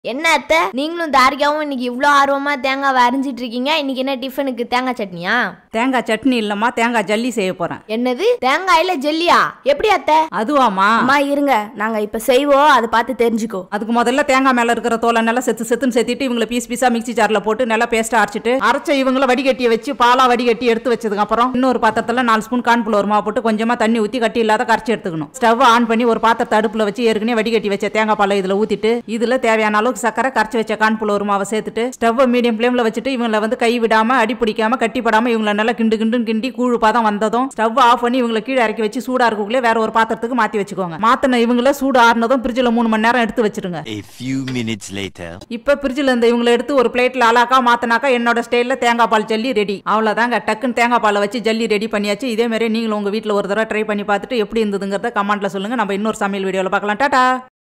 என்ன அத்தை நீங்களும் தாரிகாவும் இன்னைக்கு இவ்வளோ ஆர்வமா தேங்காவை அரிஞ்சிட்டு இருக்கீங்க இன்னைக்கு என்ன டிஃபனுக்கு தேங்காய் சட்னியா தேங்காய் சட்னி இல்லம்மா தேங்காய் ஜல்லி செய்ய போறேன் என்னது தேங்காயில ஜெல்லியா எப்படி அத்தை அதுவாமா அம்மா இருங்க நாங்க இப்ப செய்வோம் அதை பார்த்து தெரிஞ்சுக்கோ அதுக்கு முதல்ல தேங்காய் மேல இருக்கிற தோலை நல்லா செத்து செத்துன்னு செத்திட்டு இவங்களை பீஸ் பீஸா மிக்ஸி ஜார்ல போட்டு நல்லா பேஸ்ட் அரைச்சிட்டு அரைச்ச இவங்கள வடிகட்டியை வச்சு பாலா வடிகட்டி எடுத்து வச்சதுக்கு அப்புறம் இன்னொரு பாத்திரத்துல நாலு ஸ்பூன் கான்ஃபிளவர் மாவு போட்டு கொஞ்சமா தண்ணி ஊத்தி கட்டி இல்லாத கரைச்சி எடுத்துக்கணும் ஸ்டவ் ஆன் பண்ணி ஒரு பாத்திரத்தை அடுப்புல வச்சு ஏற்கனவே வடிகட்டி வச்ச தேங்காய் பாலை இதுல ஊத்திட்டு இதுல தேவையான அளவுக்கு சக்கரை கரைச்சி வச்ச கான்ஃபிளவர் மாவை சேர்த்துட்டு ஸ்டவ் மீடியம் ஃப்ளேம்ல வச்சுட்டு இவங்களை வந்து கை விடாம அடி பிடிக்காம கட்டிப்படாம இவங்களை நல்லா கிண்டு கிண்டுன்னு கிண்டி கூழு பாதம் வந்ததும் ஸ்டவ் ஆஃப் பண்ணி இவங்களை கீழே இறக்கி வச்சு சூடா இருக்கக்குள்ளே வேற ஒரு பாத்திரத்துக்கு மாத்தி வச்சுக்கோங்க மாத்தின இவங்கள சூடு ஆறுனதும் ஃப்ரிட்ஜில் மூணு மணி நேரம் எடுத்து வச்சிருங்க A few minutes later. இப்ப ஃப்ரிட்ஜில் இருந்து இவங்களை எடுத்து ஒரு பிளேட்ல அலாக்கா மாத்தினாக்கா என்னோட ஸ்டைல்ல தேங்காய் பால் ஜல்லி ரெடி அவ்வளவுதாங்க டக்குன்னு தேங்காய் பாலை வச்சு ஜல்லி ரெடி பண்ணியாச்சு இதே மாதிரி நீங்களும் உங்க வீட்ல ஒரு தடவை ட்ரை பண்ணி பார்த்துட்டு எப்படி இருந்ததுங்கிறத கமெண்ட்ல சொல்லுங்க நம்ம இன்னொரு சமையல் வீடியோல பார்க்கலாம் டாடா